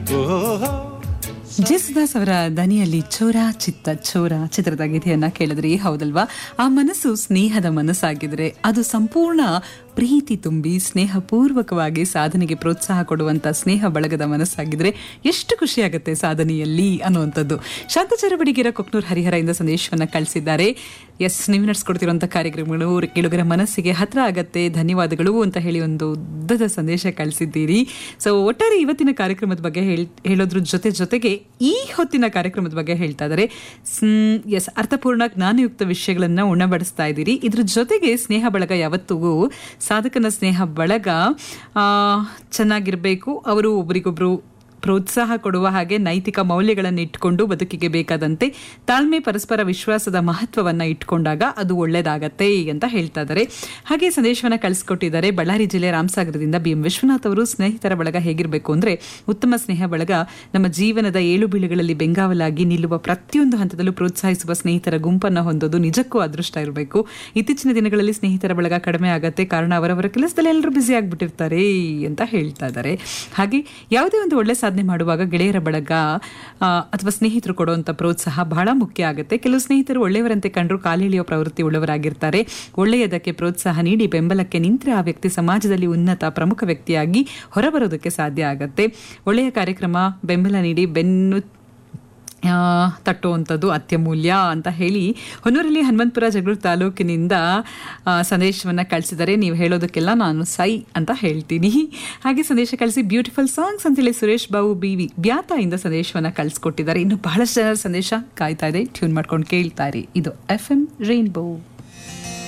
ಜೇಸುದಾಸ್ ಅವರ ದನಿಯಲ್ಲಿ ಚೋರ ಚಿತ್ತ ಚೋರ ಚಿತ್ರದ ಗೀತೆಯನ್ನ ಕೇಳಿದ್ರಿ ಹೌದಲ್ವಾ ಆ ಮನಸ್ಸು ಸ್ನೇಹದ ಮನಸ್ಸಾಗಿದ್ರೆ ಅದು ಸಂಪೂರ್ಣ ಪ್ರೀತಿ ತುಂಬಿ ಸ್ನೇಹಪೂರ್ವಕವಾಗಿ ಸಾಧನೆಗೆ ಪ್ರೋತ್ಸಾಹ ಕೊಡುವಂತ ಸ್ನೇಹ ಬಳಗದ ಮನಸ್ಸಾಗಿದ್ರೆ ಎಷ್ಟು ಖುಷಿಯಾಗುತ್ತೆ ಸಾಧನೆಯಲ್ಲಿ ಅನ್ನುವಂಥದ್ದು ಶಾಂತಚಾರ ಬಡಿಗೆರ ಕೊಕ್ನೂರ್ ಹರಿಹರದಿಂದ ಸಂದೇಶವನ್ನ ಕಳಿಸಿದ್ದಾರೆ ಎಸ್ ನೀವು ನಡೆಸ್ಕೊಡ್ತಿರುವಂಥ ಕಾರ್ಯಕ್ರಮಗಳು ಕೇಳುಗರ ಮನಸ್ಸಿಗೆ ಹತ್ರ ಆಗತ್ತೆ ಧನ್ಯವಾದಗಳು ಅಂತ ಹೇಳಿ ಒಂದು ಉದ್ದದ ಸಂದೇಶ ಕಳಿಸಿದ್ದೀರಿ ಸೊ ಒಟ್ಟಾರೆ ಇವತ್ತಿನ ಕಾರ್ಯಕ್ರಮದ ಬಗ್ಗೆ ಹೇಳ್ ಹೇಳೋದ್ರ ಜೊತೆ ಜೊತೆಗೆ ಈ ಹೊತ್ತಿನ ಕಾರ್ಯಕ್ರಮದ ಬಗ್ಗೆ ಹೇಳ್ತಾ ಇದ್ದಾರೆ ಎಸ್ ಅರ್ಥಪೂರ್ಣ ಜ್ಞಾನಯುಕ್ತ ವಿಷಯಗಳನ್ನ ಉಣಬಡಿಸ್ತಾ ಇದ್ದೀರಿ ಇದ್ರ ಜೊತೆಗೆ ಸ್ನೇಹ ಬಳಗ ಯಾವತ್ತಿಗೂ ಸಾಧಕನ ಸ್ನೇಹ ಬಳಗ ಆ, ಚೆನ್ನಾಗಿರ್ಬೇಕು ಅವರು ಒಬ್ರಿಗೊಬ್ರು ಪ್ರೋತ್ಸಾಹ ಕೊಡುವ ಹಾಗೆ ನೈತಿಕ ಮೌಲ್ಯಗಳನ್ನು ಇಟ್ಕೊಂಡು ಬದುಕಿಗೆ ಬೇಕಾದಂತೆ ತಾಳ್ಮೆ ಪರಸ್ಪರ ವಿಶ್ವಾಸದ ಮಹತ್ವವನ್ನ ಇಟ್ಕೊಂಡಾಗ ಅದು ಒಳ್ಳೇದಾಗತ್ತೆ ಅಂತ ಹೇಳ್ತಾ ಇದ್ದಾರೆ ಹಾಗೆ ಸಂದೇಶವನ್ನ ಕಳಿಸ್ಕೊಟ್ಟಿದ್ದಾರೆ ಬಳ್ಳಾರಿ ಜಿಲ್ಲೆ ರಾಮಸಾಗರದಿಂದ ಬಿ ಎಂ ವಿಶ್ವನಾಥ್ ಅವರು ಸ್ನೇಹಿತರ ಬಳಗ ಹೇಗಿರಬೇಕು ಅಂದ್ರೆ ಉತ್ತಮ ಸ್ನೇಹ ಬಳಗ ನಮ್ಮ ಜೀವನದ ಏಳು ಬೀಳುಗಳಲ್ಲಿ ಬೆಂಗಾವಲಾಗಿ ನಿಲ್ಲುವ ಪ್ರತಿಯೊಂದು ಹಂತದಲ್ಲೂ ಪ್ರೋತ್ಸಾಹಿಸುವ ಸ್ನೇಹಿತರ ಗುಂಪನ್ನ ಹೊಂದೋದು ನಿಜಕ್ಕೂ ಅದೃಷ್ಟ ಇರಬೇಕು ಇತ್ತೀಚಿನ ದಿನಗಳಲ್ಲಿ ಸ್ನೇಹಿತರ ಬಳಗ ಕಡಿಮೆ ಆಗತ್ತೆ ಕಾರಣ ಅವರವರ ಕೆಲಸದಲ್ಲಿ ಎಲ್ಲರೂ ಬ್ಯುಸಿ ಆಗ್ಬಿಟ್ಟಿರ್ತಾರೆ ಅಂತ ಹೇಳ್ತಾ ಇದ್ದಾರೆ ಹಾಗೆ ಯಾವುದೇ ಒಂದು ಒಳ್ಳೆ ಸಾಧನೆ ಮಾಡುವಾಗ ಗೆಳೆಯರ ಬಳಗ ಆ, ಅಥವಾ ಸ್ನೇಹಿತರು ಕೊಡುವಂತ ಪ್ರೋತ್ಸಾಹ ಬಹಳ ಮುಖ್ಯ ಆಗುತ್ತೆ ಕೆಲವು ಸ್ನೇಹಿತರು ಒಳ್ಳೆಯವರಂತೆ ಕಂಡ್ರು ಕಾಲಿಳಿಯೋ ಪ್ರವೃತ್ತಿ ಉಳ್ಳವರಾಗಿರ್ತಾರೆ ಒಳ್ಳೆಯದಕ್ಕೆ ಪ್ರೋತ್ಸಾಹ ನೀಡಿ ಬೆಂಬಲಕ್ಕೆ ನಿಂತರೆ ಆ ವ್ಯಕ್ತಿ ಸಮಾಜದಲ್ಲಿ ಉನ್ನತ ಪ್ರಮುಖ ವ್ಯಕ್ತಿಯಾಗಿ ಹೊರಬರೋದಕ್ಕೆ ಸಾಧ್ಯ ಆಗತ್ತೆ ಒಳ್ಳೆಯ ಕಾರ್ಯಕ್ರಮ ಬೆಂಬಲ ನೀಡಿ ಬೆನ್ನು ಆ, ತಟ್ಟುವಂಥದ್ದು ಅತ್ಯಮೂಲ್ಯ ಅಂತ ಹೇಳಿ ಹೊನ್ನೂರಲ್ಲಿ ಹನುಮಂತಪುರ ಜಗಳೂರು ತಾಲೂಕಿನಿಂದ ಆ, ಸಂದೇಶವನ್ನ ಕಳಿಸಿದರೆ ನೀವು ಹೇಳೋದಕ್ಕೆಲ್ಲ ನಾನು ಸೈ ಅಂತ ಹೇಳ್ತೀನಿ ಹಾಗೆ ಸಂದೇಶ ಕಳಿಸಿ ಬ್ಯೂಟಿಫುಲ್ ಸಾಂಗ್ಸ್ ಅಂತೇಳಿ ಸುರೇಶ್ ಬಾಬು ಬಿ ವಿ ಬ್ಯಾತಾಯಿಂದ ಸಂದೇಶವನ್ನ ಕಳಿಸ್ಕೊಟ್ಟಿದ್ದಾರೆ ಇನ್ನು ಬಹಳಷ್ಟು ಜನರ ಸಂದೇಶ ಕಾಯ್ತಾ ಇದೆ ಟ್ಯೂನ್ ಮಾಡ್ಕೊಂಡು ಕೇಳ್ತಾ ಇರಿ ಇದು ಎಫ್ ಎಂ ರೈನ್ಬೋ